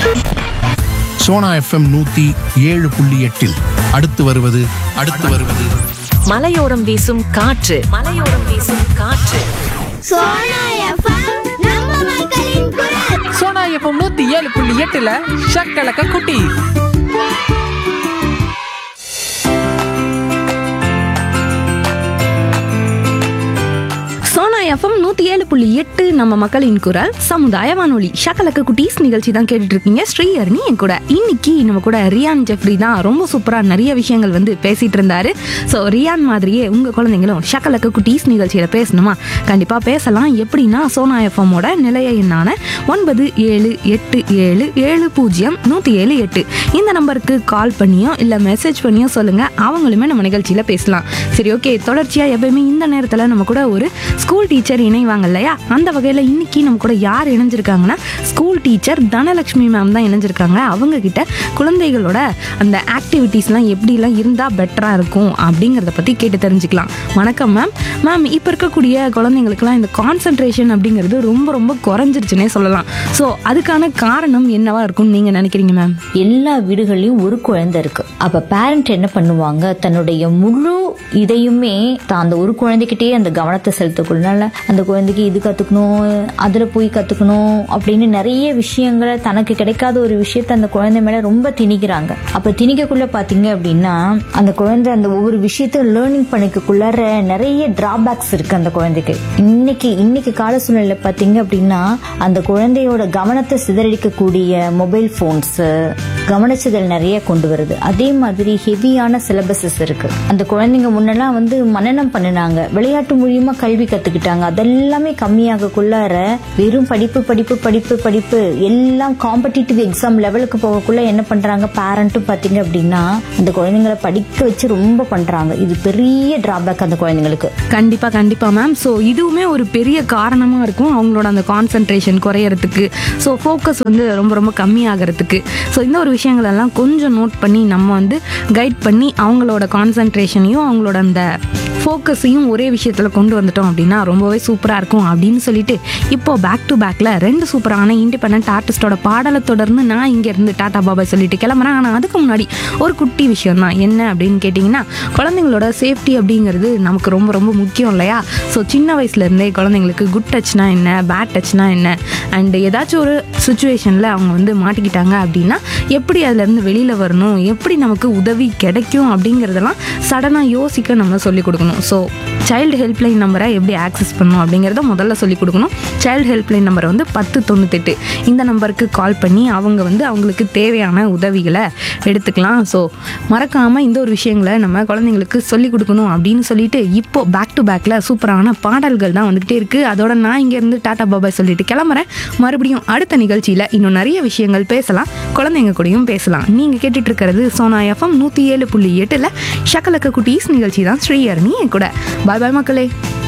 Sona FM நூத்தி ஏழு புள்ளி எட்டில் அடுத்து வருவது அடுத்து வருவது மலையோரம் வீசும் காற்று மலையோரம் வீசும் காற்று சோனா எஃப்எம் நம்ம மக்களின் குரல் சோனா எஃப்எம் நூத்தி ஏழு புள்ளி எட்டுல ஷக்கலக்க குட்டி சோனா எஃப்எம் நூற்றி ஏழு புள்ளி எட்டு நம்ம மக்களின் குரல் சமுதாய வானொலி ஷக்கலக்க குட்டீஸ் நிகழ்ச்சி தான் கேட்டுட்டு இருக்கீங்க ஸ்ரீஹரணி என் கூட இன்னைக்கு நம்ம கூட ரியான் ஜெஃப்ரி தான் ரொம்ப சூப்பராக நிறைய விஷயங்கள் வந்து பேசிட்டு இருந்தாரு ஸோ ரியான் மாதிரியே உங்கள் குழந்தைங்களும் ஷக்கலக்க குட்டீஸ் நிகழ்ச்சியில் பேசணுமா கண்டிப்பாக பேசலாம் எப்படின்னா சோனா எஃப்எம்மோட நிலைய எண்ணான ஒன்பது ஏழு எட்டு ஏழு ஏழு பூஜ்ஜியம் நூற்றி ஏழு எட்டு இந்த நம்பருக்கு கால் பண்ணியோ இல்லை மெசேஜ் பண்ணியோ சொல்லுங்கள் அவங்களுமே நம்ம நிகழ்ச்சியில் பேசலாம் சரி ஓகே தொடர்ச்சியாக எப்பயுமே இந்த நேரத்தில் நம்ம கூட ஒரு ஸ்கூல் டீச்சர் இணைவாங்க இல்லையா அந்த வகையில் இன்னைக்கு நம்ம கூட யார் இணைஞ்சிருக்காங்கன்னா ஸ்கூல் டீச்சர் தனலட்சுமி மேம் தான் இணைஞ்சிருக்காங்க அவங்க கிட்ட குழந்தைகளோட அந்த ஆக்டிவிட்டீஸ்லாம் எப்படிலாம் இருந்தால் பெட்டராக இருக்கும் அப்படிங்கிறத பற்றி கேட்டு தெரிஞ்சுக்கலாம் வணக்கம் மேம் மேம் இப்போ இருக்கக்கூடிய குழந்தைங்களுக்குலாம் இந்த கான்சன்ட்ரேஷன் அப்படிங்கிறது ரொம்ப ரொம்ப குறைஞ்சிருச்சுன்னே சொல்லலாம் ஸோ அதுக்கான காரணம் என்னவா இருக்கும்னு நீங்கள் நினைக்கிறீங்க மேம் எல்லா வீடுகள்லயும் ஒரு குழந்தை இருக்கு அப்ப பேரண்ட் என்ன பண்ணுவாங்க தன்னுடைய முழு இதையுமே தான் அந்த ஒரு குழந்தைகிட்டயே அந்த கவனத்தை செலுத்தக்குள்ளனால அந்த குழந்தைக்கு இது கத்துக்கணும் அதுல போய் கத்துக்கணும் அப்படின்னு நிறைய விஷயங்களை தனக்கு கிடைக்காத ஒரு விஷயத்த அந்த குழந்தை மேல ரொம்ப திணிக்கிறாங்க அப்ப திணிக்கக்குள்ள பாத்தீங்க அப்படின்னா அந்த குழந்தை அந்த ஒவ்வொரு விஷயத்தையும் லேர்னிங் பண்ணிக்கக்குள்ளார நிறைய டிராபேக்ஸ் இருக்கு அந்த குழந்தைக்கு இன்னைக்கு இன்னைக்கு கால சூழ்நிலை பாத்தீங்க அப்படின்னா அந்த குழந்தையோட கவனத்தை சிதறடிக்கக்கூடிய மொபைல் போன்ஸ் கவனச்சிதல் நிறைய கொண்டு வருது அதே மாதிரி ஹெவியான சிலபஸஸ் இருக்கு அந்த குழந்தைங்க முன்னெல்லாம் வந்து மனனம் பண்ணினாங்க விளையாட்டு மூலியமா கல்வி கத்துக்கிட்டாங்க அதெல்லாமே கம்மியாகக்குள்ளார வெறும் படிப்பு படிப்பு படிப்பு படிப்பு எல்லாம் காம்படிட்டிவ் எக்ஸாம் லெவலுக்கு போகக்குள்ள என்ன பண்றாங்க பேரண்ட்டும் பாத்தீங்க அப்படின்னா அந்த குழந்தைங்களை படிக்க வச்சு ரொம்ப பண்றாங்க இது பெரிய டிராபேக் அந்த குழந்தைங்களுக்கு கண்டிப்பாக கண்டிப்பாக மேம் ஸோ இதுவுமே ஒரு பெரிய காரணமாக இருக்கும் அவங்களோட அந்த கான்சன்ட்ரேஷன் குறையறதுக்கு ஸோ ஃபோக்கஸ் வந்து ரொம்ப ரொம்ப கம்மியாகிறதுக்கு ஸோ இந்த ஒரு விஷயங்கள் எல்லாம் கொஞ்சம் நோட் பண்ணி நம்ம வந்து கைட் பண்ணி அவங்களோட கான்சன்ட்ரேஷனையும் அவங்களோட அந்த ஃபோக்கஸையும் ஒரே விஷயத்தில் கொண்டு வந்துட்டோம் அப்படின்னா ரொம்பவே சூப்பராக இருக்கும் அப்படின்னு சொல்லிட்டு இப்போ பேக் டு பேக்கில் ரெண்டு சூப்பரான இண்டிபெண்ட் ஆர்டிஸ்டோட பாடலை தொடர்ந்து நான் இங்கேருந்து டாடா பாபாய் சொல்லிட்டு கிளம்புறேன் ஆனால் அதுக்கு முன்னாடி ஒரு குட்டி விஷயம் தான் என்ன அப்படின்னு கேட்டிங்கன்னா குழந்தைங்களோட சேஃப்டி அப்படிங்கிறது நமக்கு ரொம்ப ரொம்ப முக்கியம் இல்லையா ஸோ சின்ன வயசுலேருந்தே குழந்தைங்களுக்கு குட் டச்னா என்ன பேட் டச்னா என்ன அண்ட் ஏதாச்சும் ஒரு சுச்சுவேஷனில் அவங்க வந்து மாட்டிக்கிட்டாங்க அப்படின்னா எப்படி அதுலேருந்து வெளியில் வரணும் எப்படி நமக்கு உதவி கிடைக்கும் அப்படிங்கிறதெல்லாம் சடனாக யோசிக்க நம்ம சொல்லிக் கொடுக்கணும் ஸோ சைல்டு ஹெல்ப்லைன் நம்பரை எப்படி ஆக்சஸ் பண்ணணும் அப்படிங்கிறத முதல்ல சொல்லிக் கொடுக்கணும் சைல்டு ஹெல்ப்லைன் நம்பர் வந்து பத்து தொண்ணூத்தெட்டு இந்த நம்பருக்கு கால் பண்ணி அவங்க வந்து அவங்களுக்கு தேவையான உதவிகளை எடுத்துக்கலாம் ஸோ மறக்காமல் இந்த ஒரு விஷயங்களை நம்ம குழந்தைங்களுக்கு சொல்லிக் கொடுக்கணும் அப்படின்னு சொல்லிட்டு இப்போ பேக் டு பேக்கில் சூப்பரான பாடல்கள் தான் வந்துகிட்டே இருக்குது அதோட நான் இங்கேருந்து டாடா பாபாய் சொல்லிட்டு கிளம்புறேன் மறுபடியும் அடுத்த நிகழ்ச்சியில் இன்னும் நிறைய விஷயங்கள் பேசலாம் குழந்தைங்க கூடயும் பேசலாம் நீங்கள் கேட்டுட்டு இருக்கிறது சோனா எஃப்எம் நூற்றி ஏழு புள்ளி எட்டில் ஷக்கலக்க குட்டீஸ் நிகழ்ச்சி தான் ஸ்ரீயர்னி என் கூட பாய் பாய் மக்களே